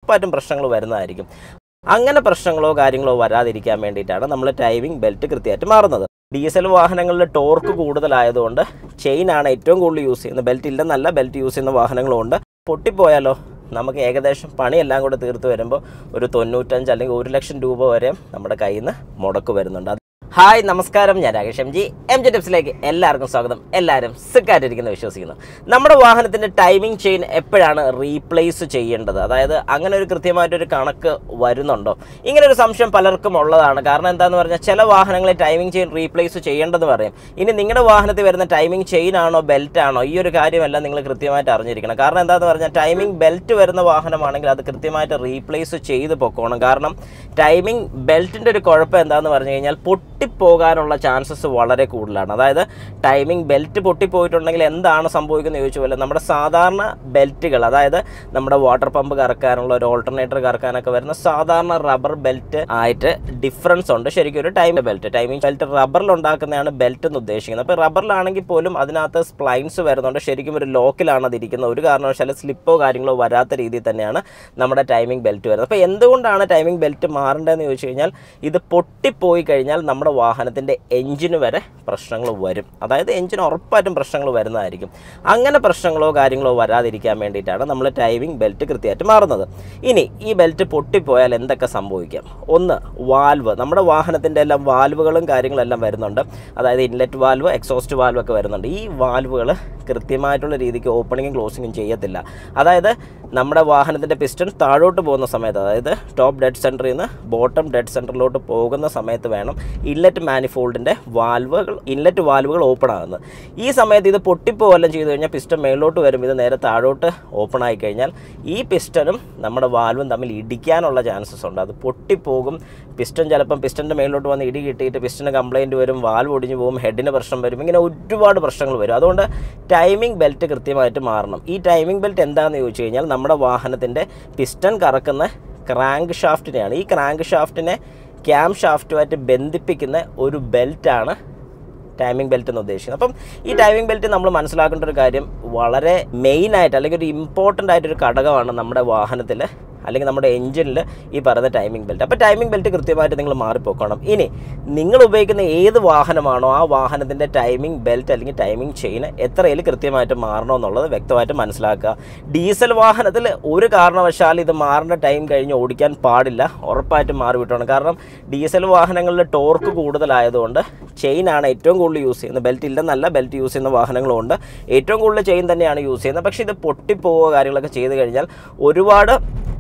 ഉറപ്പായിട്ടും പ്രശ്നങ്ങൾ വരുന്നതായിരിക്കും അങ്ങനെ പ്രശ്നങ്ങളോ കാര്യങ്ങളോ വരാതിരിക്കാൻ വേണ്ടിയിട്ടാണ് നമ്മൾ ടൈമിംഗ് ബെൽറ്റ് കൃത്യമായിട്ട് മാറുന്നത് ഡീസൽ വാഹനങ്ങളിൽ ടോർക്ക് കൂടുതലായതുകൊണ്ട് ചെയിനാണ് ഏറ്റവും കൂടുതൽ യൂസ് ചെയ്യുന്നത് ബെൽറ്റ് ഇല്ലെന്നല്ല ബെൽറ്റ് യൂസ് ചെയ്യുന്ന വാഹനങ്ങളുമുണ്ട് പൊട്ടിപ്പോയാലോ നമുക്ക് ഏകദേശം പണിയെല്ലാം കൂടെ തീർത്ത് വരുമ്പോൾ ഒരു തൊണ്ണൂറ്റഞ്ച് അല്ലെങ്കിൽ ഒരു ലക്ഷം രൂപ വരെ നമ്മുടെ കയ്യിൽ നിന്ന് മുടക്ക് വരുന്നുണ്ട് ഹായ് നമസ്കാരം ഞാൻ Rakesh M G M G ടിപ്സിലേക്ക് എല്ലാവർക്കും സ്വാഗതം എല്ലാവരും സുഖമായിട്ടിരിക്കുന്നു വിശ്വസിക്കുന്നു നമ്മുടെ വാഹനത്തിൻ്റെ ടൈമിംഗ് ചെയിൻ എപ്പോഴാണ് റീപ്ലേസ് ചെയ്യേണ്ടത് അതായത് അങ്ങനെ ഒരു കൃത്യമായിട്ടൊരു കണക്ക് വരുന്നുണ്ടോ ഇങ്ങനെ ഒരു സംശയം പലർക്കും ഉള്ളതാണ് കാരണം എന്താണെന്ന് പറഞ്ഞാൽ ചില വാഹനങ്ങളിൽ ടൈമിംഗ് ചെയിൻ റീപ്ലേസ് ചെയ്യേണ്ടതെന്ന് പറയും ഇനി നിങ്ങളുടെ വാഹനത്തിൽ വരുന്ന ടൈമിംഗ് ചെയിൻ ആണോ ബെൽറ്റ് ആണോ ഈ ഒരു കാര്യമെല്ലാം നിങ്ങൾ കൃത്യമായിട്ട് അറിഞ്ഞിരിക്കണം കാരണം എന്താണെന്ന് പറഞ്ഞാൽ ടൈമിംഗ് ബെൽറ്റ് വരുന്ന വാഹനമാണെങ്കിൽ അത് കൃത്യമായിട്ട് റീപ്ലേസ് ചെയ്ത് പൊക്കോണം കാരണം ടൈമിംഗ് ബെൽറ്റിൻ്റെ ഒരു കുഴപ്പം എന്താണെന്ന് പറഞ്ഞു കഴിഞ്ഞാൽ പൊട്ടിപ്പോകാനുള്ള ചാൻസസ് വളരെ കൂടുതലാണ് അതായത് ടൈമിംഗ് ബെൽറ്റ് പൊട്ടിപ്പോയിട്ടുണ്ടെങ്കിൽ എന്താണ് സംഭവിക്കുന്നത് ചോദിച്ചു പോലെ നമ്മുടെ സാധാരണ ബെൽറ്റുകൾ അതായത് നമ്മുടെ വാട്ടർ പമ്പ് കറക്കാനുള്ള ഒരു ഓൾട്ടർനേറ്റർ കറക്കാനൊക്കെ വരുന്ന സാധാരണ റബ്ബർ ബെൽറ്റ് ആയിട്ട് ഡിഫറൻസ് ഉണ്ട് ശരിക്കും ഒരു ടൈം ബെൽറ്റ് ടൈമിംഗ് ബെൽറ്റ് റബ്ബറിൽ ഉണ്ടാക്കുന്നതാണ് ബെൽറ്റ് എന്ന് ഉദ്ദേശിക്കുന്നത് അപ്പോൾ റബ്ബറിലാണെങ്കിൽ പോലും അതിനകത്ത് സ്പ്ലൈൻസ് വരുന്നുണ്ട് ശരിക്കും ഒരു ലോക്കിലാണ് അത് ഇരിക്കുന്നത് ഒരു കാരണവശാലും സ്ലിപ്പോ കാര്യങ്ങളോ വരാത്ത രീതിയിൽ തന്നെയാണ് നമ്മുടെ ടൈമിംഗ് ബെൽറ്റ് വരുന്നത് അപ്പോൾ എന്തുകൊണ്ടാണ് ടൈമിംഗ് ബെൽറ്റ് മാറേണ്ടതെന്ന് ചോദിച്ചു കഴിഞ്ഞാൽ ഇത് പൊട്ടിപ്പോയി കഴിഞ്ഞാൽ നമ്മുടെ വാഹനത്തിൻ്റെ എഞ്ചിന് വരെ പ്രശ്നങ്ങൾ വരും അതായത് എഞ്ചിന് ഉറപ്പായിട്ടും പ്രശ്നങ്ങൾ വരുന്നതായിരിക്കും അങ്ങനെ പ്രശ്നങ്ങളോ കാര്യങ്ങളോ വരാതിരിക്കാൻ വേണ്ടിയിട്ടാണ് നമ്മൾ ടൈമിംഗ് ബെൽറ്റ് കൃത്യമായിട്ട് മാറുന്നത് ഇനി ഈ ബെൽറ്റ് പൊട്ടിപ്പോയാൽ എന്തൊക്കെ സംഭവിക്കാം ഒന്ന് വാൽവ് നമ്മുടെ വാഹനത്തിൻ്റെ എല്ലാം വാൽവുകളും കാര്യങ്ങളെല്ലാം വരുന്നുണ്ട് അതായത് ഇൻലെറ്റ് വാൽവ് എക്സോസ്റ്റ് വാൽവ് ഒക്കെ വരുന്നുണ്ട് ഈ വാൽവുകൾ കൃത്യമായിട്ടുള്ള രീതിക്ക് ഓപ്പണിങ്ങും ക്ലോസിങ്ങും ചെയ്യത്തില്ല അതായത് നമ്മുടെ വാഹനത്തിൻ്റെ പിസ്റ്റൺ താഴോട്ട് പോകുന്ന സമയത്ത് അതായത് ടോപ്പ് ഡെഡ് സെൻറ്ററിൽ നിന്ന് ബോട്ടം ഡെഡ് സെൻറ്ററിലോട്ട് പോകുന്ന സമയത്ത് വേണം ഇൻലെറ്റ് മാനിഫോൾഡിൻ്റെ വാൽവുകൾ ഇൻലെറ്റ് വാൽവുകൾ ഓപ്പൺ ആകുന്നത് ഈ സമയത്ത് ഇത് പൊട്ടിപ്പോവെല്ലാം ചെയ്തു കഴിഞ്ഞാൽ പിസ്റ്റൺ മേളിലോട്ട് വരും ഇത് നേരെ താഴോട്ട് ഓപ്പൺ ആയി കഴിഞ്ഞാൽ ഈ പിസ്റ്റണും നമ്മുടെ വാൽവും തമ്മിൽ ഇടിക്കാനുള്ള ചാൻസസ് ഉണ്ട് അത് പൊട്ടിപ്പോകും പിസ്റ്റൺ ചിലപ്പം പിസ്റ്റൻ്റെ മേളിലോട്ട് വന്ന് ഇടി കിട്ടിയിട്ട് പിസ്റ്റന് കംപ്ലൈൻറ്റ് വരും വാൽവ് ഒടിഞ്ഞു പോകും ഹെഡിന് പ്രശ്നം വരും ഇങ്ങനെ ഒരുപാട് പ്രശ്നങ്ങൾ വരും അതുകൊണ്ട് ടൈമിംഗ് ബെൽറ്റ് കൃത്യമായിട്ട് മാറണം ഈ ടൈമിംഗ് ബെൽറ്റ് എന്താണെന്ന് ചോദിച്ചു കഴിഞ്ഞാൽ നമ്മുടെ വാഹനത്തിൻ്റെ പിസ്റ്റൺ കറക്കുന്ന ക്രാങ്ക് ഷാഫ്റ്റിനെയാണ് ഈ ക്രാങ്ക് ഷാഫ്റ്റിനെ ക്യാം ഷാഫ്റ്റുമായിട്ട് ബന്ധിപ്പിക്കുന്ന ഒരു ബെൽറ്റാണ് ടൈമിംഗ് ബെൽറ്റ് എന്ന് ഉദ്ദേശിക്കുന്നത് അപ്പം ഈ ടൈമിംഗ് ബെൽറ്റ് നമ്മൾ മനസ്സിലാക്കേണ്ട ഒരു കാര്യം വളരെ മെയിൻ ആയിട്ട് അല്ലെങ്കിൽ ഒരു ഇമ്പോർട്ടൻ്റ് ആയിട്ടൊരു ഘടകമാണ് നമ്മുടെ വാഹനത്തിൽ അല്ലെങ്കിൽ നമ്മുടെ എഞ്ചിനിൽ ഈ പറയുന്ന ടൈമിംഗ് ബെൽറ്റ് അപ്പോൾ ടൈമിംഗ് ബെൽറ്റ് കൃത്യമായിട്ട് നിങ്ങൾ മാറിപ്പോക്കണം ഇനി നിങ്ങൾ ഉപയോഗിക്കുന്ന ഏത് വാഹനമാണോ ആ വാഹനത്തിൻ്റെ ടൈമിംഗ് ബെൽറ്റ് അല്ലെങ്കിൽ ടൈമിംഗ് ചെയിൻ എത്രയിൽ കൃത്യമായിട്ട് മാറണോ എന്നുള്ളത് വ്യക്തമായിട്ട് മനസ്സിലാക്കുക ഡീസൽ വാഹനത്തിൽ ഒരു കാരണവശാലും ഇത് മാറേണ്ട ടൈം കഴിഞ്ഞ് ഓടിക്കാൻ പാടില്ല ഉറപ്പായിട്ടും മാറി വിട്ടണം കാരണം ഡീസൽ വാഹനങ്ങളിൽ ടോർക്ക് കൂടുതലായതുകൊണ്ട് ചെയിനാണ് ഏറ്റവും കൂടുതൽ യൂസ് ചെയ്യുന്നത് ബെൽറ്റ് ഇല്ലെന്നല്ല ബെൽറ്റ് യൂസ് ചെയ്യുന്ന വാഹനങ്ങളുമുണ്ട് ഏറ്റവും കൂടുതൽ ചെയിൻ തന്നെയാണ് യൂസ് ചെയ്യുന്നത് പക്ഷേ ഇത് പൊട്ടിപ്പോവുക കാര്യങ്ങളൊക്കെ ചെയ്ത് കഴിഞ്ഞാൽ ഒരുപാട്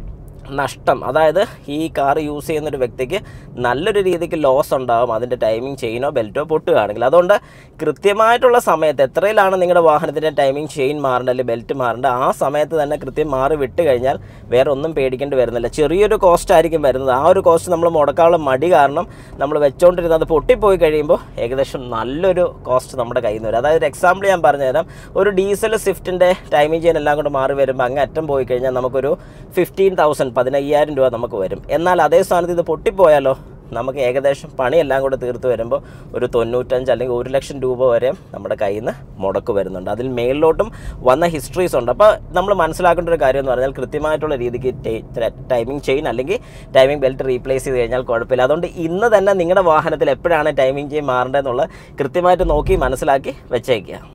നഷ്ടം അതായത് ഈ കാർ യൂസ് ചെയ്യുന്ന ഒരു വ്യക്തിക്ക് നല്ലൊരു രീതിക്ക് ലോസ് ഉണ്ടാകും അതിൻ്റെ ടൈമിംഗ് ചെയിനോ ബെൽറ്റോ പൊട്ടുകയാണെങ്കിൽ അതുകൊണ്ട് കൃത്യമായിട്ടുള്ള സമയത്ത് എത്രയിലാണ് നിങ്ങളുടെ വാഹനത്തിൻ്റെ ടൈമിംഗ് ചെയിൻ മാറേണ്ടത് അല്ലെങ്കിൽ ബെൽറ്റ് മാറേണ്ടത് ആ സമയത്ത് തന്നെ കൃത്യം മാറി വിട്ട് കഴിഞ്ഞാൽ വേറെ ഒന്നും പേടിക്കേണ്ടി വരുന്നില്ല ചെറിയൊരു കോസ്റ്റ് ആയിരിക്കും വരുന്നത് ആ ഒരു കോസ്റ്റ് നമ്മൾ മുടക്കാനുള്ള മടി കാരണം നമ്മൾ വെച്ചുകൊണ്ടിരുന്നത് അത് പൊട്ടിപ്പോയി കഴിയുമ്പോൾ ഏകദേശം നല്ലൊരു കോസ്റ്റ് നമ്മുടെ കയ്യിൽ നിന്ന് വരും അതായത് ഒരു എക്സാമ്പിൾ ഞാൻ പറഞ്ഞുതരാം ഒരു ഡീസൽ സ്വിഫ്റ്റിൻ്റെ ടൈമിംഗ് ചെയിൻ എല്ലാം കൂടെ മാറി വരുമ്പോൾ അങ്ങ് അറ്റം പോയി കഴിഞ്ഞാൽ നമുക്കൊരു ഫിഫ്റ്റീൻ തൗസൻഡ് പതിനയ്യായിരം രൂപ നമുക്ക് വരും എന്നാൽ അതേ സ്ഥാനത്ത് ഇത് പൊട്ടിപ്പോയാലോ നമുക്ക് ഏകദേശം പണിയെല്ലാം കൂടെ തീർത്ത് വരുമ്പോൾ ഒരു തൊണ്ണൂറ്റഞ്ച് അല്ലെങ്കിൽ ഒരു ലക്ഷം രൂപ വരെ നമ്മുടെ കയ്യിൽ നിന്ന് മുടക്ക് വരുന്നുണ്ട് അതിൽ മേളിലോട്ടും വന്ന ഹിസ്റ്ററീസ് ഉണ്ട് അപ്പോൾ നമ്മൾ മനസ്സിലാക്കേണ്ട ഒരു കാര്യം എന്ന് പറഞ്ഞാൽ കൃത്യമായിട്ടുള്ള രീതിക്ക് ടൈമിംഗ് ചെയിൻ അല്ലെങ്കിൽ ടൈമിംഗ് ബെൽറ്റ് റീപ്ലേസ് ചെയ്ത് കഴിഞ്ഞാൽ കുഴപ്പമില്ല അതുകൊണ്ട് ഇന്ന് തന്നെ നിങ്ങളുടെ വാഹനത്തിൽ എപ്പോഴാണ് ടൈമിംഗ് ചെയിൻ മാറേണ്ടതെന്നുള്ളത് കൃത്യമായിട്ട് നോക്കി മനസ്സിലാക്കി വെച്ചേക്കുക